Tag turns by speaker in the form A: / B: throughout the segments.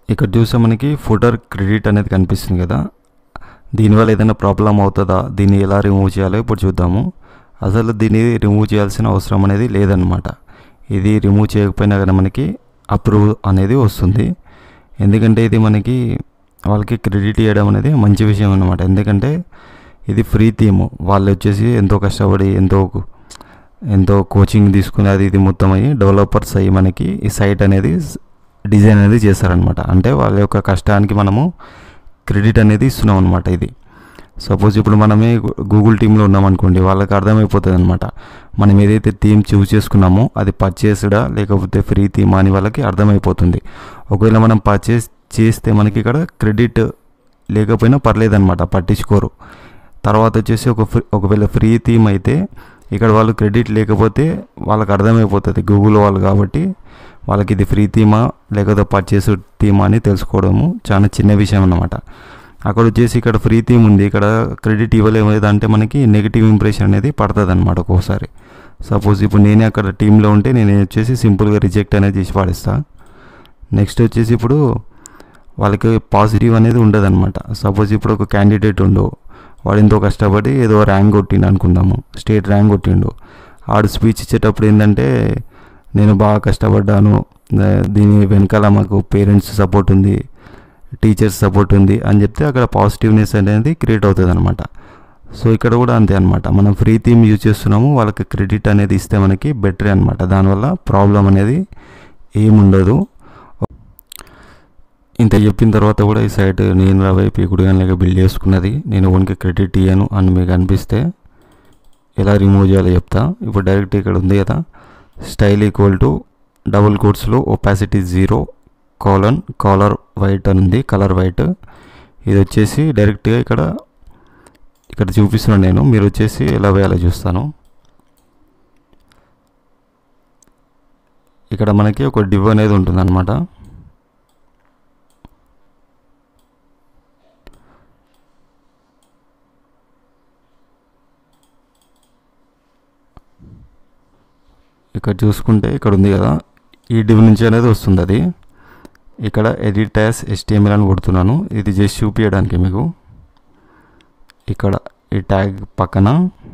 A: ఇక్కడ చూస్తే మనకి ఫుటర్ క్రెడిట్ అనేది కనిపిస్తుంది కదా దీనివల్ల ఏదైనా ప్రాబ్లం అవుతుందా దీన్ని ఎలా రిమూవ్ చేయాలో ఇప్పుడు చూద్దాము అసలు దీన్ని రిమూవ్ చేయాల్సిన అవసరం అనేది లేదనమాట ఇది రిమూవ్ చేయకపోయినా కానీ మనకి అప్రూవ్ అనేది వస్తుంది ఎందుకంటే ఇది మనకి వాళ్ళకి క్రెడిట్ ఇవ్వడం అనేది మంచి విషయం అనమాట ఎందుకంటే ఇది ఫ్రీ థీమ్ వాళ్ళు వచ్చేసి ఎంతో కష్టపడి ఎంతో ఎంతో కోచింగ్ తీసుకుని అది ఇది మొత్తం అయ్యి డెవలపర్స్ అయ్యి మనకి ఈ సైట్ అనేది డిజైన్ అనేది చేస్తారనమాట అంటే వాళ్ళ యొక్క కష్టానికి మనము క్రెడిట్ అనేది ఇస్తున్నాం అనమాట ఇది సపోజ్ ఇప్పుడు మనమే గూగుల్ టీంలో ఉన్నామనుకోండి వాళ్ళకి అర్థమైపోతుంది అనమాట మనం ఏదైతే థీమ్ చూస్ చేసుకున్నామో అది పర్చేస్డా లేకపోతే ఫ్రీ థీమ్ అని వాళ్ళకి అర్థమైపోతుంది ఒకవేళ మనం పర్చేస్ చేస్తే మనకి ఇక్కడ క్రెడిట్ లేకపోయినా పర్లేదన్నమాట పట్టించుకోరు తర్వాత వచ్చేసి ఒక ఫ్రీ ఒకవేళ ఫ్రీ థీమ్ అయితే ఇక్కడ వాళ్ళు క్రెడిట్ లేకపోతే వాళ్ళకి అర్థమైపోతుంది గూగుల్ వాళ్ళు కాబట్టి వాళ్ళకి ఇది ఫ్రీ థీమా లేకపోతే పర్చేస్ థీమా అని తెలుసుకోవడము చాలా చిన్న విషయం అన్నమాట అక్కడ వచ్చేసి ఇక్కడ ఫ్రీ థీమ్ ఉంది ఇక్కడ క్రెడిట్ ఇవ్వలేదు అంటే మనకి నెగిటివ్ ఇంప్రెషన్ అనేది పడుతుంది అనమాట ఒక్కోసారి సపోజ్ ఇప్పుడు నేనే అక్కడ టీంలో ఉంటే నేను వచ్చేసి సింపుల్గా రిజెక్ట్ అనేది చేసి పాడిస్తా నెక్స్ట్ వచ్చేసి ఇప్పుడు వాళ్ళకి పాజిటివ్ అనేది ఉండదు అనమాట సపోజ్ ఇప్పుడు ఒక క్యాండిడేట్ ఉండు వాడు ఎంతో కష్టపడి ఏదో ర్యాంక్ కొట్టిండు అనుకుందాము స్టేట్ ర్యాంక్ కొట్టిండు ఆడు స్పీచ్ ఇచ్చేటప్పుడు ఏంటంటే నేను బాగా కష్టపడ్డాను దీని వెనకాల మాకు పేరెంట్స్ సపోర్ట్ ఉంది టీచర్స్ సపోర్ట్ ఉంది అని చెప్తే అక్కడ పాజిటివ్నెస్ అనేది క్రియేట్ అవుతుంది అనమాట సో ఇక్కడ కూడా అంతే అనమాట మనం ఫ్రీ థీమ్ యూజ్ చేస్తున్నాము వాళ్ళకి క్రెడిట్ అనేది ఇస్తే మనకి బెటరే అనమాట దానివల్ల ప్రాబ్లం అనేది ఏముండదు ఇంత చెప్పిన తర్వాత కూడా ఈ సైట్ నేను రాబోయే పీకుడు కానీ బిల్డ్ చేసుకున్నది నేను ఓన్కి క్రెడిట్ ఇయ్యను అని మీకు అనిపిస్తే ఎలా రిమూవ్ చేయాలో చెప్తా ఇప్పుడు డైరెక్ట్ ఇక్కడ ఉంది కదా స్టైల్ ఈక్వల్ టు డబుల్ కోట్స్లో opacity zero colon colour white అని ఉంది కలర్ వైట్ ఇది వచ్చేసి డైరెక్ట్గా ఇక్కడ ఇక్కడ చూపిస్తున్నాను నేను మీరు వచ్చేసి ఎలా వేయాలో చూస్తాను ఇక్కడ మనకి ఒక డివ్ అనేది ఉంటుంది అనమాట ఇక్కడ చూసుకుంటే ఇక్కడ ఉంది కదా ఈ డివ్ నుంచి అనేది వస్తుంది అది ఇక్కడ ఎడిట్ యాస్ ఎస్టిఎంఎల్ అని కొడుతున్నాను ఇది జస్ట్ చూపించడానికి మీకు ఇక్కడ ఈ ట్యాగ్ పక్కన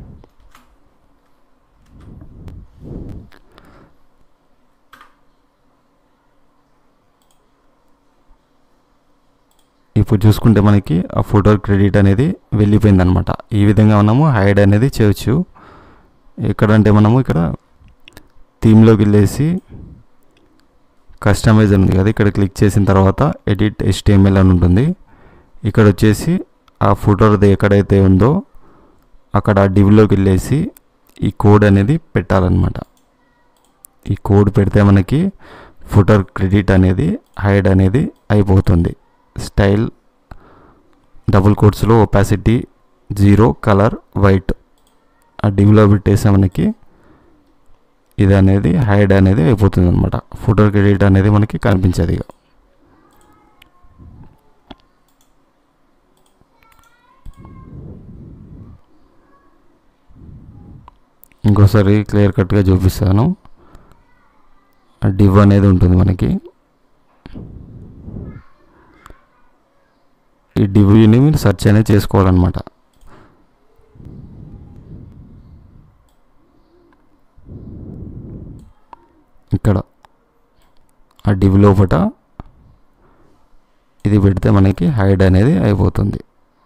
A: ఇప్పుడు చూసుకుంటే మనకి ఆ ఫోటో క్రెడిట్ అనేది వెళ్ళిపోయింది అనమాట ఈ విధంగా మనము హైడ్ అనేది చేయొచ్చు ఎక్కడంటే మనము ఇక్కడ థీమ్లోకి వెళ్ళేసి కస్టమైజ్ ఉంది కదా ఇక్కడ క్లిక్ చేసిన తర్వాత ఎడిట్ ఎస్టిఎంఎల్ అని ఉంటుంది ఇక్కడ వచ్చేసి ఆ ఫోటోది ఎక్కడైతే ఉందో అక్కడ డివ్లోకి వెళ్ళేసి ఈ కోడ్ అనేది పెట్టాలన్నమాట ఈ కోడ్ పెడితే మనకి ఫోటో క్రెడిట్ అనేది హైడ్ అనేది అయిపోతుంది స్టైల్ డబుల్ కోట్స్లో ఒపాసిటీ జీరో కలర్ వైట్ ఆ డివ్లో పెట్టేస్తే మనకి ఇది అనేది హైడ్ అనేది అయిపోతుంది అనమాట ఫోటో క్రెడిట్ అనేది మనకి కనిపించదు ఇక ఇంకోసారి క్లియర్ కట్గా చూపిస్తాను డివ్ అనేది ఉంటుంది మనకి ఈ డివ్ని మీరు సెర్చ్ అనేది చేసుకోవాలన్నమాట ఇక్కడ ఆ డివ్ లోపట ఇది పెడితే మనకి హైడ్ అనేది అయిపోతుంది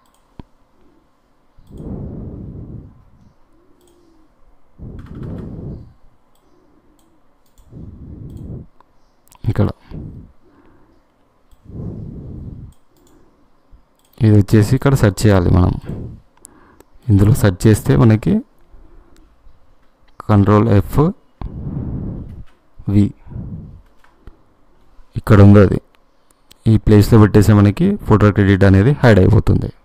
A: ఇక్కడ ఇది వచ్చేసి ఇక్కడ సెర్చ్ చేయాలి మనం ఇందులో సెర్చ్ చేస్తే మనకి కంట్రోల్ ఎఫ్ వి ఇక్కడ ఉంది అది ఈ ప్లేస్లో పెట్టేస్తే మనకి ఫోటో క్రెడిట్ అనేది హైడ్ అయిపోతుంది